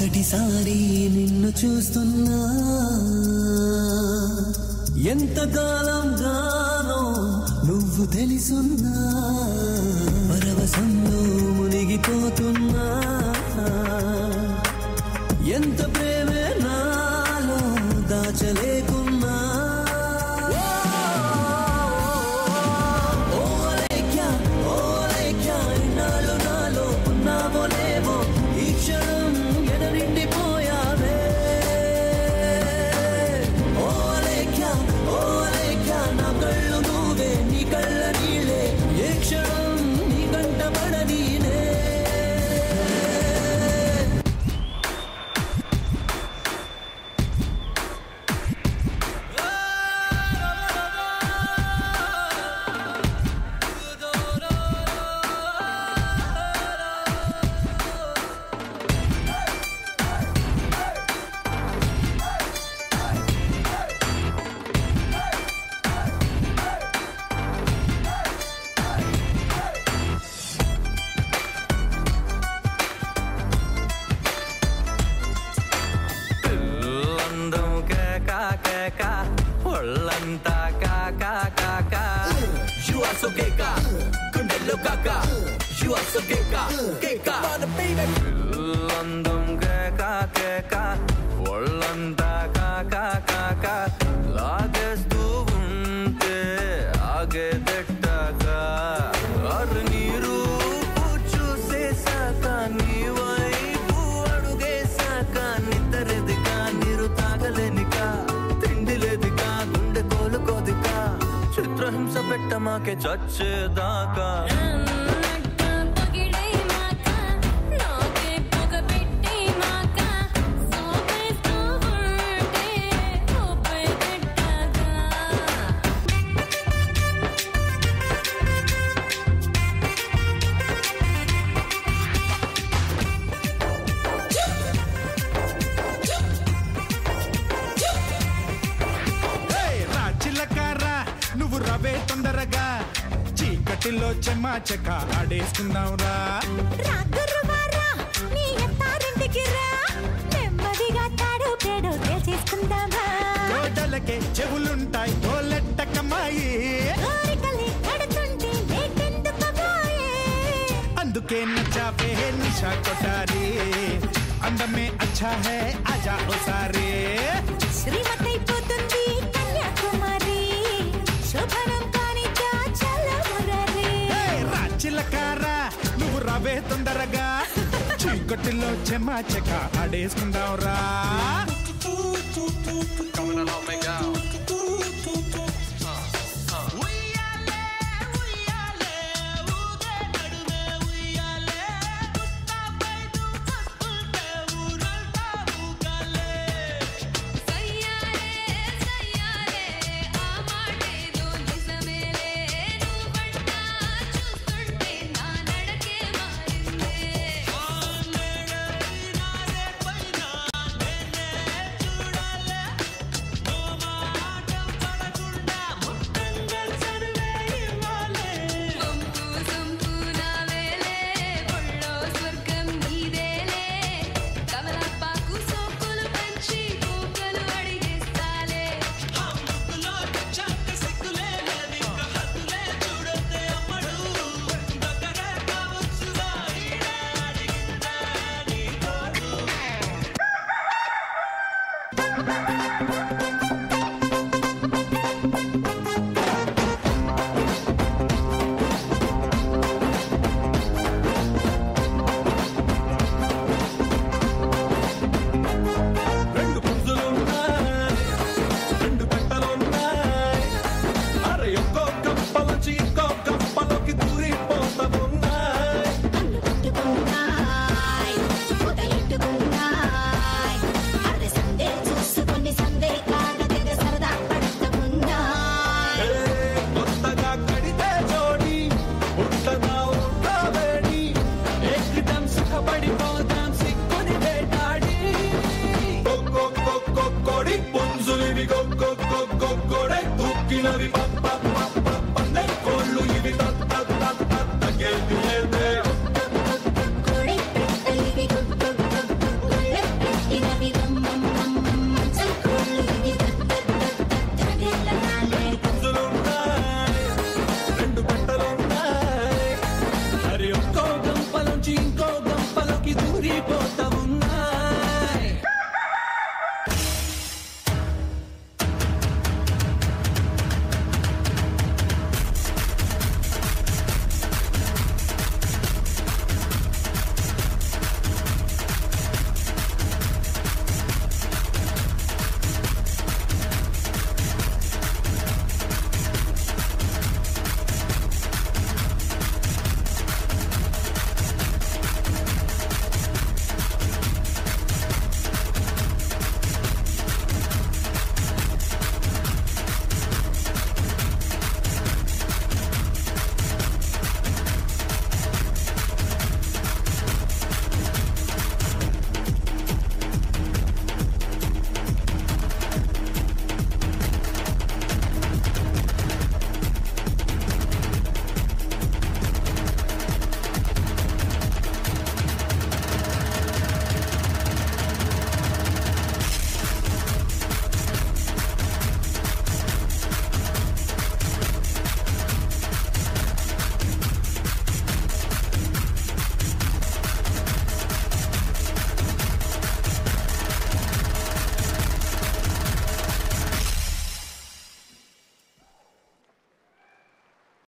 మొదటిసారి నిన్ను చూస్తున్నా ఎంతకాలం గానో నువ్వు తెలుసున్నా పరవశంలో మునిగిపోతున్నా ఎంత ప్రేమే నాలో దాచలేకున్నా ఓ అలేఖ్యా, ఓ అలేఖ్యా, ఇన్నాళ్ళు నాలో ఉన్నావో లేవో ఈ క్షణం ఎడనిండిపోయావే ఓ అలేఖ్యా, ఓ అలేఖ్యా, నా కళ్ళు నువ్వే నీ కళ్ళ నీళ్ళే ఏ క్షణం నీ కంట పడనీనే పిల్లందం కేక కేక ఒళ్ళంతా కాక కాక You are so keka, గుండెల్లో కాక You are so keka, keka baby పిల్లందం కేక కేక ఒళ్ళంతా కాక కాక లాగేస్తూ ఉంటే ఆగేదెట్టాక అరు నీరు చూసేసాక నీ వైపు అడుగేసాక నిద్రెదిక నీరు తాగలేనిక తిండి లేదిక గుండె కోలుకోదిక చిత్రహింస పెట్టమాకే చచ్చేదాకా నన్నట్ట పొగిడే మాక నాకే పొగ పెట్టి మాక సోపేస్తూ ఉంటే ఊపే పెట్టగా ఏయ్, రా చిల్లకారా నువ్వు రవే తొందరగా చీకటిలో చెమా చెక్క ఆడేసుకుందాంరా రాగురువారా నీ అత్తారింటికి రా నెమ్మదిగా తాడు పేడు చేసుకుందామా గోడలకే చెవులుంటాయి తోలెట్టకమ్మాయి కోరికలే కడుతుంటే లేకెందుకు పోయే అందుకే నచ్చావే నిషా కొటారి అందమే అచ్చా హే ఆజా ఓసారి శ్రీమతైపోతుంది కన్యాకుమారి శోభనం కాని చాచల మురళి ఏయ్, రా చిల్లకారా నువ్వు రవే తొందరగా చీకటిలో చెమా చెక్క ఆడేసుకుందాంరా Coming along, make out.